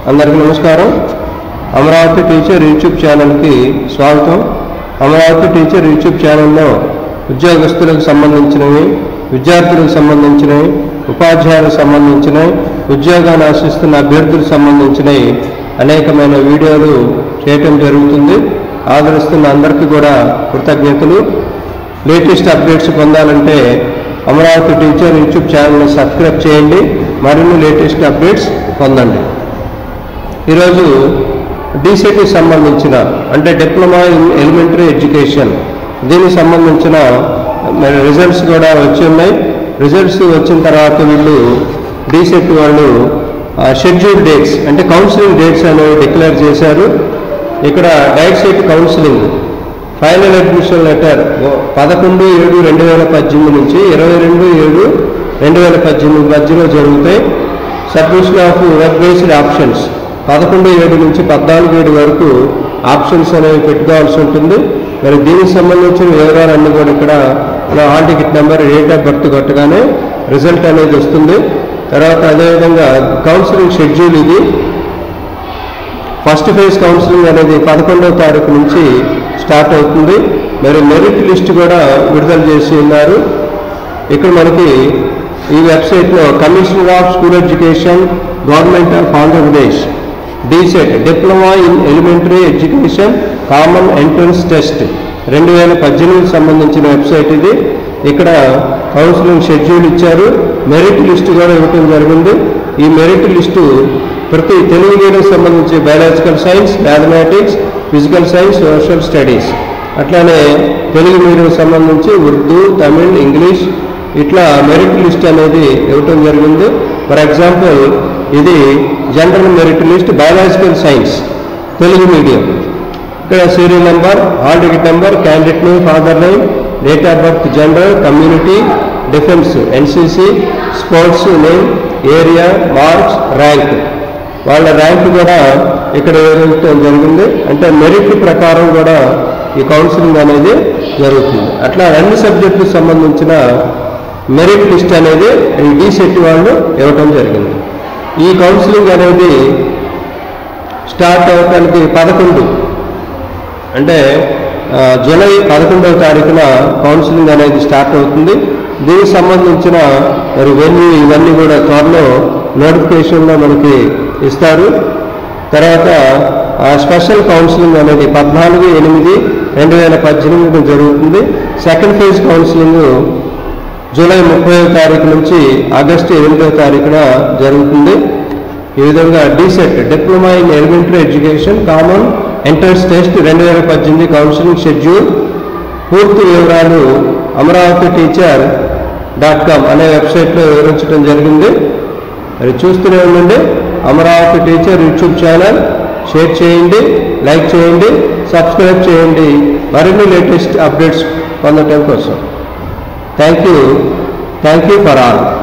అందరికీ నమస్కారం Amaravati teacher YouTube ఛానల్కి స్వాగతం అమరావతి టీచర్ యూట్యూబ్ ఛానల్లో ఉద్యోగస్తులకు సంబంధించినవి విద్యార్థులకు సంబంధించినవి ఉపాధ్యాయులకు సంబంధించినవి ఉద్యోగాన్ని ఆశిస్తున్న అభ్యర్థులకు సంబంధించినవి అనేకమైన వీడియోలు చేయటం జరుగుతుంది ఆదరిస్తున్న అందరికీ కూడా కృతజ్ఞతలు లేటెస్ట్ అప్డేట్స్ పొందాలంటే అమరావతి టీచర్ యూట్యూబ్ ఛానల్ని సబ్స్క్రైబ్ చేయండి మరిన్ని లేటెస్ట్ అప్డేట్స్ పొందండి ఈరోజు డీసీటీ సంబంధించిన అంటే డిప్లొమా ఇన్ ఎలిమెంటరీ ఎడ్యుకేషన్ దీనికి సంబంధించిన మరి రిజల్ట్స్ కూడా వచ్చి ఉన్నాయి రిజల్ట్స్ వచ్చిన తర్వాత వీళ్ళు డీసెట్ వాళ్ళు షెడ్యూల్ డేట్స్ అంటే కౌన్సిలింగ్ డేట్స్ అనేవి డిక్లేర్ చేశారు ఇక్కడ DIET seat counselling final admission letter పదకొండు ఏడు రెండు వేల పద్దెనిమిది నుంచి ఇరవై రెండు ఏడు రెండు వేల పద్దెనిమిది మధ్యలో జరుగుతాయి submission of web based options పదకొండు ఏడు నుంచి పద్నాలుగు ఏడు వరకు ఆప్షన్స్ అనేవి పెట్టుకోవాల్సి ఉంటుంది మరి దీనికి సంబంధించిన వివరాలన్నీ కూడా ఇక్కడ మన hall ticket number date of birth కొట్టగానే రిజల్ట్ అనేది వస్తుంది తర్వాత అదేవిధంగా కౌన్సిలింగ్ షెడ్యూల్ ఇది ఫస్ట్ ఫేజ్ కౌన్సిలింగ్ అనేది పదకొండవ తారీఖు నుంచి స్టార్ట్ అవుతుంది మరి మెరిట్ లిస్ట్ కూడా విడుదల చేసి ఉన్నారు ఇక్కడ మనకి ఈ వెబ్సైట్లో commissioner of school education government of Andhra Pradesh DEECET diploma in elementary education common entrance test రెండు వేల పద్దెనిమిదికి సంబంధించిన వెబ్సైట్ ఇది ఇక్కడ కౌన్సిలింగ్ షెడ్యూల్ ఇచ్చారు మెరిట్ లిస్ట్ కూడా ఇవ్వటం జరిగింది ఈ మెరిట్ లిస్టు ప్రతి తెలుగు మీడియం సంబంధించి biological science mathematics physical science social studies అట్లానే తెలుగు మీడియం సంబంధించి ఉర్దూ తమిళ్ ఇంగ్లీష్ ఇట్లా మెరిట్ లిస్ట్ అనేది ఇవ్వటం జరిగింది ఫర్ ఎగ్జాంపుల్ ఇది general merit list biological science Telugu medium ఇక్కడ serial number hall ticket number candidate name father name date of birth gender community defence NCC sports name area marks rank వాళ్ళ rank కూడా ఇక్కడ వివరించడం జరిగింది అంటే మెరిట్ ప్రకారం కూడా ఈ కౌన్సిలింగ్ అనేది జరుగుతుంది అట్లా అన్ని సబ్జెక్టులకు సంబంధించిన మెరిట్ లిస్ట్ అనేది ఈ డీసెట్ వాళ్ళు ఇవ్వటం జరిగింది ఈ కౌన్సిలింగ్ అనేది స్టార్ట్ అవటానికి పదకొండు అంటే ఆ, జూలై పదకొండవ తారీఖున కౌన్సిలింగ్ అనేది స్టార్ట్ అవుతుంది దీనికి సంబంధించిన మరి వెన్యూ ఇవన్నీ కూడా త్వరలో నోటిఫికేషన్లో మనకి ఇస్తారు తర్వాత ఆ స్పెషల్ కౌన్సిలింగ్ అనేది పద్నాలుగు ఎనిమిది రెండు వేల పద్దెనిమిది జరుగుతుంది సెకండ్ ఫేజ్ కౌన్సిలింగ్ జూలై ముప్పై తారీఖు నుంచి ఆగస్టు ఎనిమిదవ తారీఖున జరుగుతుంది ఈ విధంగా DEECET diploma in elementary education common entrance test రెండు వేల పద్దెనిమిది కౌన్సిలింగ్ షెడ్యూల్ పూర్తి వివరాలు అమరావతి టీచర్ డాట్ కామ్ అనే వెబ్సైట్లో వివరించడం జరిగింది మరి చూస్తూనే ఉండండి Amaravati teacher YouTube channel share చేయండి లైక్ చేయండి సబ్స్క్రైబ్ చేయండి మరిన్ని లేటెస్ట్ అప్డేట్స్ పొందటం కోసం thank you thank you for all